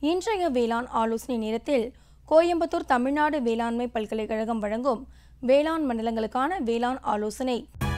இன்றைய வேளாண் ஆலோசனை நேரத்தில் கோயம்புத்தூர் தமிழ்நாடு வேளாண்மை பல்கலைக்கழகம் வழங்கும் வேளாண் மண்டலங்களுக்கான வேளாண் ஆலோசனை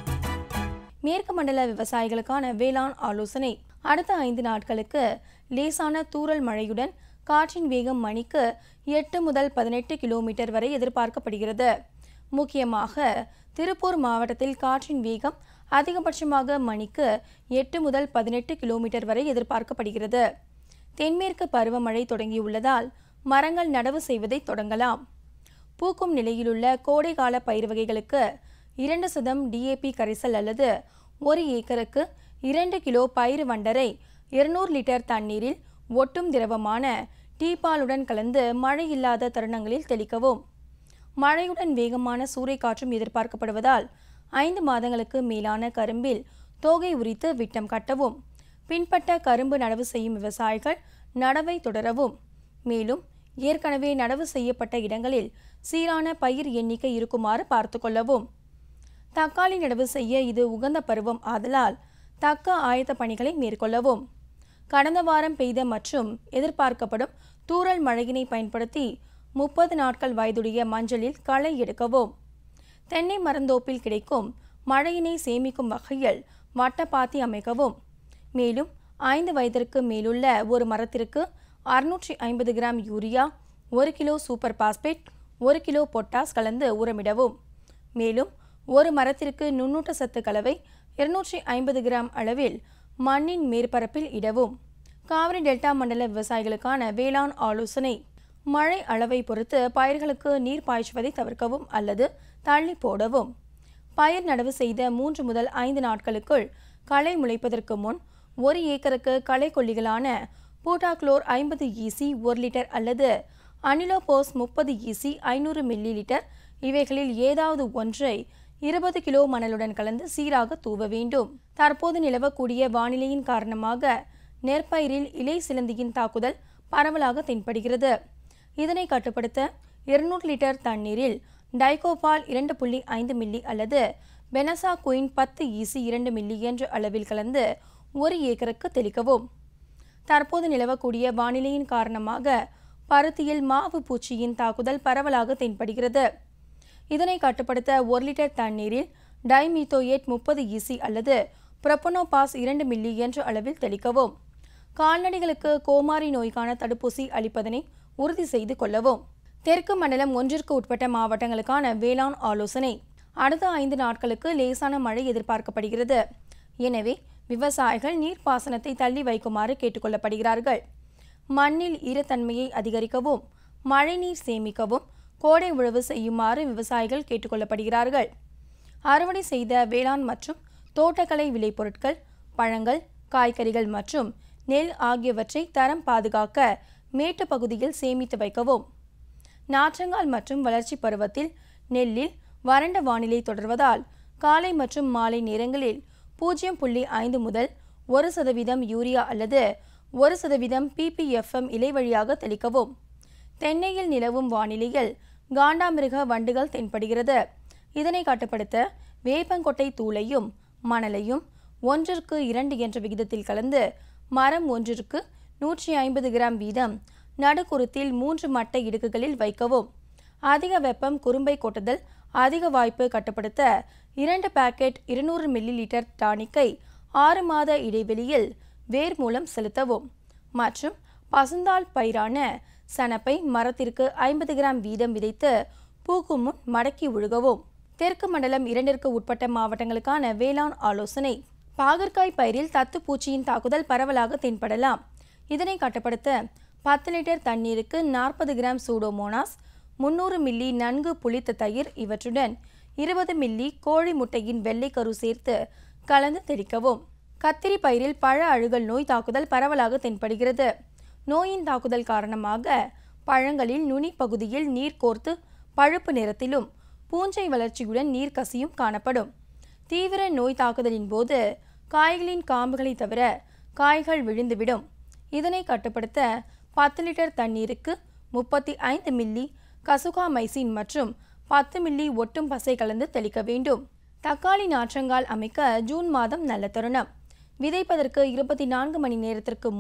மேற்கு மண்டல விவசாயிகளுக்கான வேளாண் ஆலோசனை அடுத்த ஐந்து நாட்களுக்கு லேசான தூறல் மழையுடன் காற்றின் வேகம் மணிக்கு எட்டு முதல் பதினெட்டு கிலோமீட்டர் வரை எதிர்பார்க்கப்படுகிறது முக்கியமாக திருப்பூர் மாவட்டத்தில் காற்றின் வேகம் அதிகபட்சமாக மணிக்கு எட்டு முதல் பதினெட்டு கிலோமீட்டர் வரை எதிர்பார்க்கப்படுகிறது தென்மேற்கு பருவமழை தொடங்கியுள்ளதால் மரங்கள் நடவு செய்வதை தொடங்கலாம் பூக்கும் நிலையிலுள்ள கோடைகால பயிர் வகைகளுக்கு இரண்டு சதம் டிஏபி கரைசல் அல்லது ஒரு ஏக்கருக்கு இரண்டு கிலோ பயிர் வண்டரை இருநூறு லிட்டர் தண்ணீரில் ஒட்டும் திரவமான டீபாலுடன் கலந்து மழை இல்லாத தருணங்களில் தெளிக்கவும் மழையுடன் வேகமான சூறைக்காற்றும் எதிர்பார்க்கப்படுவதால் ஐந்து மாதங்களுக்கு மேலான கரும்பில் தோகை உரித்து விட்டம் கட்டவும் பின்பட்ட கரும்பு நடவு செய்யும் விவசாயிகள் நடவை தொடரவும் மேலும் ஏற்கனவே நடவு செய்யப்பட்ட இடங்களில் சீரான பயிர் எண்ணிக்கை இருக்குமாறு பார்த்து கொள்ளவும் தக்காளி நடவு செய்ய இது உகந்த பருவம் ஆதலால் தக்க ஆயத்த பணிகளை மேற்கொள்ளவும் கடந்த வாரம் பெய்த மற்றும் எதிர்பார்க்கப்படும் தூறல் மழையினை பயன்படுத்தி முப்பது நாட்கள் வயதுடைய மஞ்சளில் களை எடுக்கவும் தென்னை மரந்தோப்பில் கிடைக்கும் மழையினை சேமிக்கும் வகையில் வட்டப்பாத்தி அமைக்கவும் மேலும் ஐந்து வயதிற்கு மேலுள்ள ஒரு மரத்திற்கு அறுநூற்றி ஐம்பது கிராம் யூரியா ஒரு கிலோ சூப்பர் பாஸ்பேட் ஒரு கிலோ பொட்டாஸ் கலந்து உரமிடவும் மேலும் ஒரு மரத்திற்கு நுண்ணூட்ட சத்து கலவை இருநூற்றி ஐம்பது கிராம் அளவில் மண்ணின் மேற்பரப்பில் இடவும் காவிரி டெல்டா மண்டல விவசாயிகளுக்கான வேளாண் ஆலோசனை மழை அளவை பொறுத்து பயிர்களுக்கு நீர் பாய்ச்சுவதை தவிர்க்கவும் அல்லது தள்ளி போடவும் பயிர் நடவு செய்த மூன்று முதல் ஐந்து நாட்களுக்குள் களை முளைப்பதற்கு முன் ஒரு ஏக்கருக்கு களை கொல்லிகளான பூட்டாக்ளோர் ஐம்பது ஈசி ஒரு லிட்டர் அல்லது அனிலோபோஸ் முப்பது ஈசி ஐநூறு மில்லி லிட்டர் இவைகளில் ஏதாவது ஒன்றை இருபது கிலோ மணலுடன் கலந்து சீராக தூவ வேண்டும் தற்போது நிலவக்கூடிய வானிலையின் காரணமாக நெற்பயிரில் இலை சிலந்தியின் தாக்குதல் பரவலாக தென்படுகிறது இதனை கட்டுப்படுத்த இருநூறு லிட்டர் தண்ணீரில் டைகோபால் இரண்டு புள்ளி ஐந்து மில்லி அல்லது பெனசா குயின் பத்து ஈசி இரண்டு மில்லி என்ற அளவில் கலந்து ஒரு ஏக்கருக்கு தெளிக்கவும் தற்போது நிலவக்கூடிய வானிலையின் காரணமாக பருத்தியில் மாவு பூச்சியின் தாக்குதல் பரவலாக தென்படுகிறது இதனை கட்டுப்படுத்த ஒரு லிட்டர் தண்ணீரில் டைமீத்தோயேட் முப்பது ஈசி அல்லது புரொப்பனோபாஸ் இரண்டு மில்லி என்ற அளவில் தெளிக்கவும் கால்நடைகளுக்கு கோமாரி நோய்க்கான தடுப்பூசி அளிப்பதனை உறுதி செய்து கொள்ளவும் தெற்கு மண்டலம் ஒன்றிற்கு உட்பட்ட மாவட்டங்களுக்கான வேளாண் ஆலோசனை அடுத்த ஐந்து நாட்களுக்கு லேசான மழை எதிர்பார்க்கப்படுகிறது எனவே விவசாயிகள் நீர்ப்பாசனத்தை தள்ளி வைக்குமாறு கேட்டுக்கொள்ளப்படுகிறார்கள் மண்ணில் ஈரத்தன்மையை அதிகரிக்கவும் மழைநீர் சேமிக்கவும் கோடை உழவு செய்யுமாறு விவசாயிகள் கேட்டுக்கொள்ளப்படுகிறார்கள் அறுவடை செய்த வேளாண் மற்றும் தோட்டக்கலை விளைபொருட்கள் பழங்கள் காய்கறிகள் மற்றும் நெல் ஆகியவற்றை தரம் பாதுகாக்க மேட்டு பகுதியில் சேமித்து வைக்கவும் நாற்றங்கால் மற்றும் வளர்ச்சி பருவத்தில் நெல்லில் வறண்ட வானிலை தொடர்வதால் காலை மற்றும் மாலை நேரங்களில் பூஜ்ஜியம் புள்ளி ஐந்து முதல் ஒரு சதவீதம் யூரியா அல்லது ஒரு சதவீதம் பிபிஎஃப்எம் இலை வழியாக தெளிக்கவும் தென்னையில் நிலவும் வானிலையில் காண்டாமிருக வண்டுகள் தென்படுகிறது இதனை கட்டுப்படுத்த வேப்பங்கொட்டை தூளையும் மணலையும் ஒன்றிற்கு இரண்டு என்ற விகிதத்தில் கலந்து மரம் ஒன்றிற்கு நூற்றி ஐம்பது கிராம் வீதம் நடுக்குருத்தில் மூன்று மட்டை இடுக்குகளில் வைக்கவும் அதிக வெப்பம் குறும்பை கொட்டுதல் அதிக வாய்ப்பு கட்டுப்படுத்த இரண்டு பாக்கெட் இருநூறு மில்லி லிட்டர் டானிக்கை ஆறு மாத இடைவெளியில் வேர் மூலம் செலுத்தவும் மற்றும் பசுந்தாள் பயிரான சணப்பை மரத்திற்கு ஐம்பது கிராம் வீதம் விதைத்து பூக்கும் முன் மடக்கி ஒழுகவும் தெற்கு மண்டலம் இரண்டிற்கு உட்பட்ட மாவட்டங்களுக்கான வேளாண் ஆலோசனை பாகற்காய் பயிரில் தத்து பூச்சியின் தாக்குதல் பரவலாக தென்படலாம் இதனை கட்டுப்படுத்த பத்து லிட்டர் தண்ணீருக்கு நாற்பது கிராம் சூடோமோனாஸ் முன்னூறு மில்லி நன்கு புளித்த தயிர் இவற்றுடன் இருபது மில்லி கோழி முட்டையின் வெள்ளைக்கரு சேர்த்து கலந்து தெளிக்கவும் கத்திரி பயிரில் பழ அழுகல் நோய் தாக்குதல் பரவலாக தென்படுகிறது நோயின் தாக்குதல் காரணமாக பழங்களில் நுனி பகுதியில் நீர் கோர்த்து பழுப்பு நிறத்திலும் பூஞ்சை வளர்ச்சியுடன் நீர் கசியும் காணப்படும் தீவிர நோய் தாக்குதலின் போது காய்களின் காம்புகளை தவிர காய்கள் விழுந்துவிடும் இதனை கட்டுப்படுத்த பத்து லிட்டர் தண்ணீருக்கு முப்பத்தி ஐந்து மில்லி கசுகாமைசின் மற்றும் பத்து மில்லி ஒட்டும் பசை கலந்து தெளிக்க வேண்டும் தக்காளி நாற்றங்கால் அமைக்க ஜூன் மாதம் நல்ல தருணம் விதைப்பதற்கு இருபத்தி நான்கு மணி நேரத்திற்கு முன்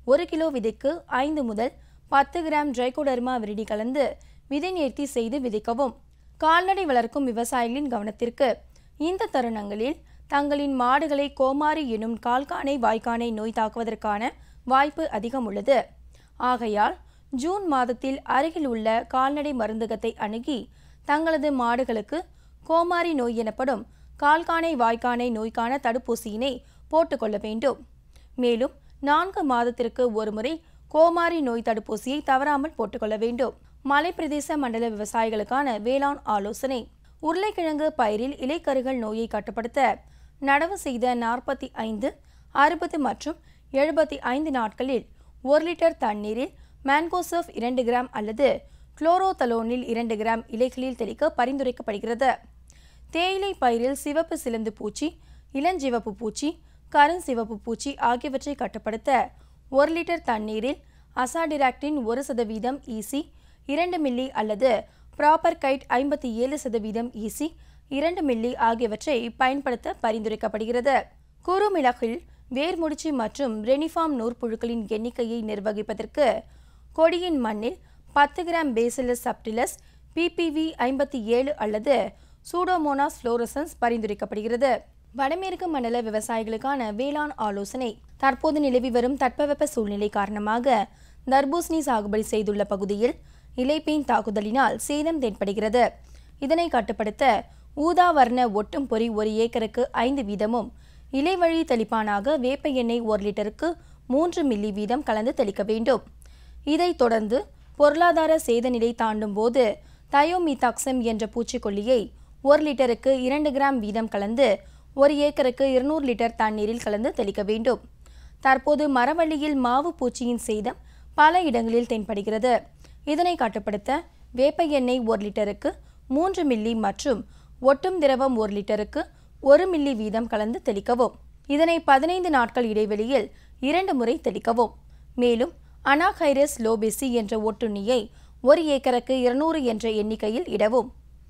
ஒரு கிலோ விதைக்கு ஐந்து முதல் பத்து கிராம் ட்ரைகோடர்மா விரிடி கலந்து விதை நேர்த்தி செய்து விதைக்கவும் கால்நடை வளர்க்கும் விவசாயிகளின் கவனத்திற்கு இந்த தருணங்களில் தங்களின் மாடுகளை கோமாரி எனும் கால்கானை வாய்க்கானை நோய் தாக்குவதற்கான வாய்ப்பு அதிகம் உள்ளது ஆகையால் ஜூன் மாதத்தில் அருகில் உள்ள கால்நடை மருந்தகத்தை அணுகி தங்களது மாடுகளுக்கு கோமாரி நோய் எனப்படும் கால்கானை வாய்க்கானை நோய்க்கான தடுப்பூசியினை போட்டுக்கொள்ள வேண்டும் மேலும் நான்கு மாதத்திற்கு ஒருமுறை கோமாரி நோய் தடுப்பூசியை தவறாமல் போட்டுக்கொள்ள வேண்டும் மலைப்பிரதேச மண்டல விவசாயிகளுக்கான வேளாண் ஆலோசனை உருளைக்கிழங்கு பயிரில் இலைக்கருகள் நோயை கட்டுப்படுத்த நடவு செய்த நாற்பத்தி ஐந்து அறுபது மற்றும் எழுபத்தி ஐந்து நாட்களில் ஒரு லிட்டர் தண்ணீரில் மேன்கோசர்ஃப் இரண்டு கிராம் அல்லது குளோரோதலோனில் இரண்டு கிராம் இலைகளில் தெளிக்க பரிந்துரைக்கப்படுகிறது தேயிலை பயிரில் சிவப்பு சிலந்து பூச்சி இளஞ்சிவப்பு பூச்சி கருஞ்சிவப்பு பூச்சி ஆகியவற்றை கட்டுப்படுத்த ஒரு லிட்டர் தண்ணீரில் அசாடிராக்டின் ஒரு சதவீதம் ஈசி இரண்டு மில்லி அல்லது ப்ராப்பர் கைட் ஐம்பத்தி ஏழு சதவீதம் ஈசி இரண்டு மில்லி ஆகியவற்றை பயன்படுத்த பரிந்துரைக்கப்படுகிறது குறுமிளகில் வேர்முடிச்சி மற்றும் ரெனிஃபார்ம் நூற்புழுக்களின் எண்ணிக்கையை நிர்வகிப்பதற்கு கொடியின் மண்ணில் பத்து கிராம் பேசிலஸ் சப்டிலஸ் பிபிவி ஐம்பத்தி ஏழு அல்லது சூடோமோனாஸ் ஃப்ளோரசன்ஸ் பரிந்துரைக்கப்படுகிறது வடமேற்கு மண்டல விவசாயிகளுக்கான வேளாண் ஆலோசனை தற்போது நிலவி வரும் தட்பவெப்ப சூழ்நிலை காரணமாக தர்பூசணி சாகுபடி செய்துள்ள பகுதியில் இலைப்பேன் தாக்குதலினால் சேதம் தென்படுகிறது இதனை கட்டுப்படுத்த ஊதா வர்ண ஒட்டும் பொறி ஒரு ஏக்கருக்கு ஐந்து வீதமும் இலைவழி தெளிப்பானாக வேப்ப எண்ணெய் ஒரு லிட்டருக்கு மூன்று மில்லி வீதம் கலந்து தெளிக்க வேண்டும் இதைத் தொடர்ந்து பொருளாதார சேத நிலை தாண்டும் போது தயோமிதாக்சம் என்ற பூச்சிக்கொல்லியை ஒரு லிட்டருக்கு இரண்டு கிராம் வீதம் கலந்து ஒரு ஏக்கருக்கு இருநூறு லிட்டர் தண்ணீரில் கலந்து தெளிக்க வேண்டும் தற்போது மரவள்ளியில் மாவு பூச்சியின் சேதம் பல இடங்களில் தென்படுகிறது இதனை கட்டுப்படுத்த வேப்ப எண்ணெய் ஒரு லிட்டருக்கு மூன்று மில்லி மற்றும் ஒட்டும் திரவம் ஒரு லிட்டருக்கு ஒரு மில்லி வீதம் கலந்து தெளிக்கவும் இதனை பதினைந்து நாட்கள் இடைவெளியில் இரண்டு முறை தெளிக்கவும் மேலும் அனாகைரஸ் லோபெசி என்ற ஒட்டுண்ணியை ஒரு ஏக்கருக்கு இருநூறு என்ற எண்ணிக்கையில் இடவும்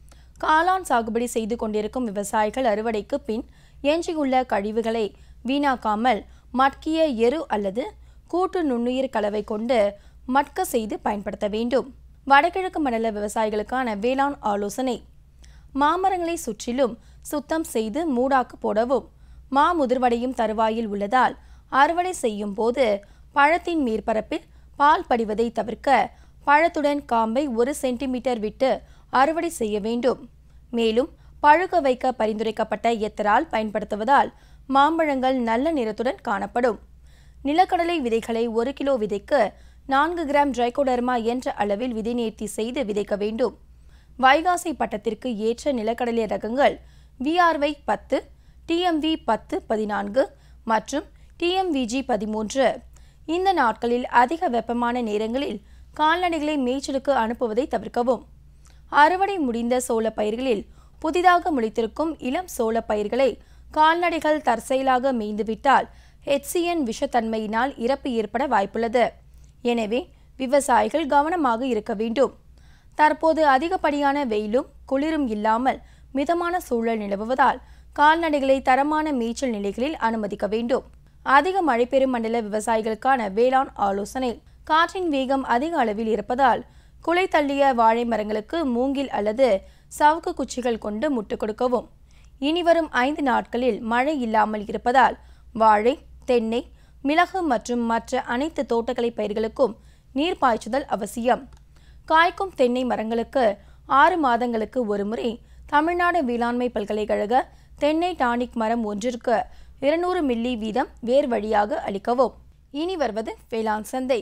காளான் சாகுபடி செய்து கொண்டிருக்கும் விவசாயிகள் அறுவடைக்கு பின் எஞ்சியுள்ள கழிவுகளை வீணாக்காமல் மட்கிய எரு அல்லது கூட்டு நுண்ணுயிர் கலவை கொண்டு மட்க செய்து பயன்படுத்த வேண்டும் வடகிழக்கு மண்டல விவசாயிகளுக்கான வேளாண் ஆலோசனை மாமரங்களை சுற்றிலும் சுத்தம் செய்து மூடாக்கு போடவும் மா முதிர்வடையும் தருவாயில் உள்ளதால் அறுவடை செய்யும் போது பழத்தின் மேற்பரப்பில் பால் படிவதை தவிர்க்க பழத்துடன் காம்பை ஒரு சென்டிமீட்டர் விட்டு அறுவடை செய்ய வேண்டும் மேலும் பழுக்க வைக்க பரிந்துரைக்கப்பட்ட எத்தரால் பயன்படுத்துவதால் மாம்பழங்கள் நல்ல நிறத்துடன் காணப்படும் நிலக்கடலை விதைகளை ஒரு கிலோ விதைக்கு நான்கு கிராம் ட்ரைகோடர்மா என்ற அளவில் விதை நேர்த்தி செய்து விதைக்க வேண்டும் வைகாசி பட்டத்திற்கு ஏற்ற நிலக்கடலை ரகங்கள் விஆர்வை பத்து டிஎம்வி பத்து பதினான்கு மற்றும் டிஎம்விஜி பதிமூன்று இந்த நாட்களில் அதிக வெப்பமான நேரங்களில் கால்நடைகளை மேய்ச்சலுக்கு அனுப்புவதை தவிர்க்கவும் அறுவடை முடிந்த சோள பயிர்களில் புதிதாக முளைத்திருக்கும் இளம் சோள பயிர்களை கால்நடைகள் தற்செயலாக மேய்ந்துவிட்டால் ஹெச்சிஎன் விஷத்தன்மையினால் இறப்பு ஏற்பட வாய்ப்புள்ளது எனவே விவசாயிகள் கவனமாக இருக்க வேண்டும் தற்போது அதிகப்படியான வெயிலும் குளிரும் இல்லாமல் மிதமான சூழல் நிலவுவதால் கால்நடைகளை தரமான மேய்ச்சல் நிலைகளில் அனுமதிக்க வேண்டும் அதிக மழை பெறும் மண்டல விவசாயிகளுக்கான வேளாண் ஆலோசனை காற்றின் வேகம் அதிக அளவில் இருப்பதால் குலை தள்ளிய வாழை மரங்களுக்கு மூங்கில் அல்லது சவுக்கு குச்சிகள் கொண்டு முட்டு கொடுக்கவும் இனிவரும் ஐந்து நாட்களில் மழை இல்லாமல் இருப்பதால் வாழை தென்னை மிளகு மற்றும் மற்ற அனைத்து தோட்டக்கலை பயிர்களுக்கும் நீர் பாய்ச்சுதல் அவசியம் காய்க்கும் தென்னை மரங்களுக்கு ஆறு மாதங்களுக்கு ஒருமுறை தமிழ்நாடு வேளாண்மை பல்கலைக்கழக தென்னை டானிக் மரம் ஒன்றிற்கு இருநூறு மில்லி வீதம் வேர் வழியாக அளிக்கவும் இனி வருவது வேளாண் சந்தை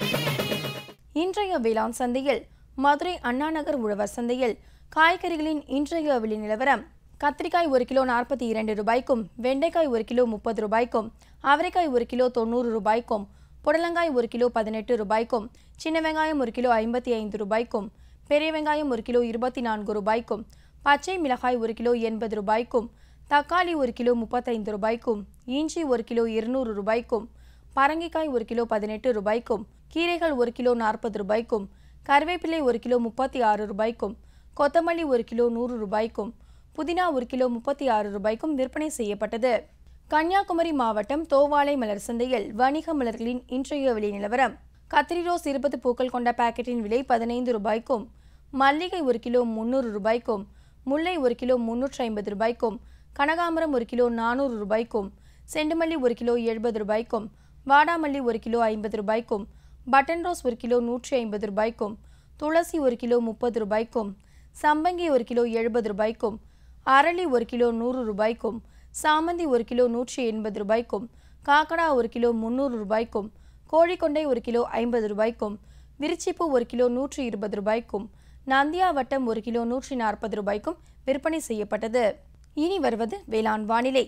இன்றைய வேளாண் சந்தையில் மதுரை அண்ணாநகர் உழவர் சந்தையில் காய்கறிகளின் இன்றைய விலை நிலவரம் கத்திரிக்காய் ஒரு கிலோ நாற்பத்தி இரண்டு ரூபாய்க்கும் வெண்டைக்காய் ஒரு கிலோ முப்பது ரூபாய்க்கும் அவரைக்காய் ஒரு கிலோ தொண்ணூறு ரூபாய்க்கும் புடலங்காய் ஒரு கிலோ பதினெட்டு ரூபாய்க்கும் சின்ன வெங்காயம் ஒரு கிலோ ஐம்பத்தி ஐந்து ரூபாய்க்கும் பெரிய வெங்காயம் ஒரு கிலோ இருபத்தி நான்கு ரூபாய்க்கும் பச்சை மிளகாய் ஒரு கிலோ எண்பது ரூபாய்க்கும் தக்காளி ஒரு கிலோ முப்பத்தைந்து ரூபாய்க்கும் இஞ்சி ஒரு கிலோ இருநூறு ரூபாய்க்கும் பரங்கிக்காய் ஒரு கிலோ பதினெட்டு ரூபாய்க்கும் கீரைகள் ஒரு கிலோ நாற்பது ரூபாய்க்கும் கருவேப்பிலை ஒரு கிலோ முப்பத்தி ஆறு ரூபாய்க்கும் கொத்தமல்லி ஒரு கிலோ நூறு ரூபாய்க்கும் புதினா ஒரு கிலோ முப்பத்தி ஆறு ரூபாய்க்கும் விற்பனை செய்யப்பட்டது கன்னியாகுமரி மாவட்டம் தோவாளை மலர் சந்தையில் வணிக மலர்களின் இன்றைய விலை நிலவரம் கத்திரி ரோஸ் இருபது பூக்கள் கொண்ட பாக்கெட்டின் விலை பதினைந்து ரூபாய்க்கும் மல்லிகை ஒரு கிலோ முன்னூறு ரூபாய்க்கும் முல்லை ஒரு கிலோ முன்னூற்றி ஐம்பது ரூபாய்க்கும் கனகாம்பரம் ஒரு கிலோ நானூறு ரூபாய்க்கும் செண்டுமல்லி ஒரு கிலோ எழுபது ரூபாய்க்கும் வாடாமல்லி ஒரு கிலோ ஐம்பது ரூபாய்க்கும் பட்டன் ரோஸ் ஒரு கிலோ நூற்றி ஐம்பது ரூபாய்க்கும் துளசி ஒரு கிலோ முப்பது ரூபாய்க்கும் சம்பங்கி ஒரு கிலோ எழுபது ரூபாய்க்கும் அரளி ஒரு கிலோ நூறு ரூபாய்க்கும் சாமந்தி ஒரு கிலோ நூற்றி எண்பது ரூபாய்க்கும் காக்கடா ஒரு கிலோ முந்நூறு ரூபாய்க்கும் கோழிக்கொண்டை ஒரு கிலோ ஐம்பது ரூபாய்க்கும் விரிச்சிப்பூ ஒரு கிலோ நூற்றி இருபது ரூபாய்க்கும் நந்தியா வட்டம் ஒரு கிலோ நூற்றி நாற்பது ரூபாய்க்கும் விற்பனை செய்யப்பட்டது இனி வருவது வேளாண் வானிலை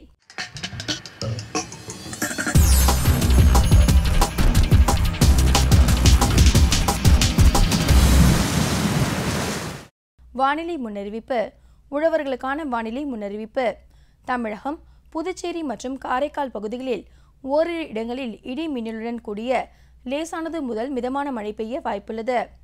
வானிலை முன்னறிவிப்பு உழவர்களுக்கான வானிலை முன்னறிவிப்பு தமிழகம் புதுச்சேரி மற்றும் காரைக்கால் பகுதிகளில் ஓரிரு இடங்களில் இடி மின்னலுடன் கூடிய லேசானது முதல் மிதமான மழை பெய்ய வாய்ப்புள்ளது